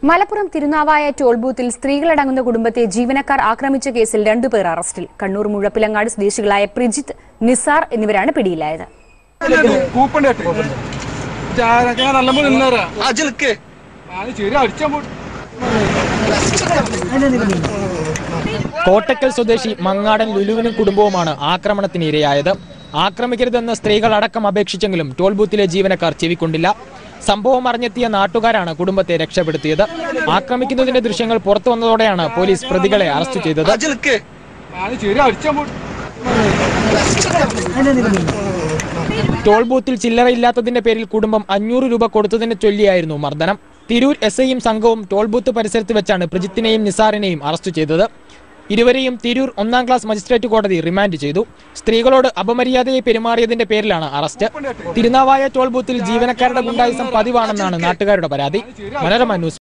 Malappuram Thirunavaya toll ബൂത്തിൽ സ്ത്രീകളടങ്ങുന്ന കുടുംബത്തെ ജീവനക്കാർ ആക്രമിച്ച കേസിൽ രണ്ടുപേർ അറസ്റ്റിൽ കണ്ണൂർ മുഴപ്പിലങ്ങാട് സ്വദേശികളായ പ്രിജിത്ത് നിസാർ എന്നിവരാണ് പിടിയിലായത് കൂപ്പൺ ഞാൻ നല്ലപോലെ നിന്നേറാ അജിൽക്ക് ഞാൻ ശരി അടിച്ചാൻ പോയി കോട്ടക്കൽ സ്വദേശി മങ്ങാടൻ ലുലുവിനും കുടുംബവുമാണ് ആക്രമണത്തിന് ഇരയായത് ആക്രമിക്കരുതെന്ന് സ്ത്രീകൾ അടക്കം അപേക്ഷിച്ചെങ്കിലും ടോൾ ബൂത്തിലെ ജീവനക്കാർ ചെവിക്കൊണ്ടില്ല സംഭവം അറിഞ്ഞെത്തിയ നാട്ടുകാരാണ് കുടുംബത്തെ രക്ഷപ്പെടുത്തിയത് ആക്രമിക്കുന്നതിന്റെ ദൃശ്യങ്ങൾ പുറത്തു വന്നതോടെയാണ് പോലീസ് പ്രതികളെ അറസ്റ്റ് ചെയ്തത് അജിൽക്ക് ഞാൻ ശരി അടിച്ചാൻ പോയി ടോൾ ബൂത്തിൽ ചില്ലറയില്ലാത്തതിന്റെ പേരിൽ കുടുംബം അഞ്ഞൂറ് രൂപ കൊടുത്തതിനെ ചൊല്ലിയായിരുന്നു മർദ്ദനം തിരൂർ എസ് ഐയും സംഘവും ടോൾ ബൂത്ത് പരിസരത്ത് വെച്ചാണ് പ്രജിത്തിനെയും നിസാറിനെയും അറസ്റ്റ് ചെയ്തത് ഇരുവരെയും തിരൂർ ഒന്നാം ക്ലാസ് മജിസ്ട്രേറ്റ് കോടതി റിമാൻഡ് ചെയ്തു സ്ത്രീകളോട് അപമര്യാദയെ പെരുമാറിയതിന്റെ പേരിലാണ് അറസ്റ്റ് തിരുനാവായ ടോൾ ബൂത്തിൽ ജീവനക്കാരുടെ ഗുണ്ടായിസം പതിവാണെന്നാണ് നാട്ടുകാരുടെ പരാതി മനോരമ ന്യൂസ്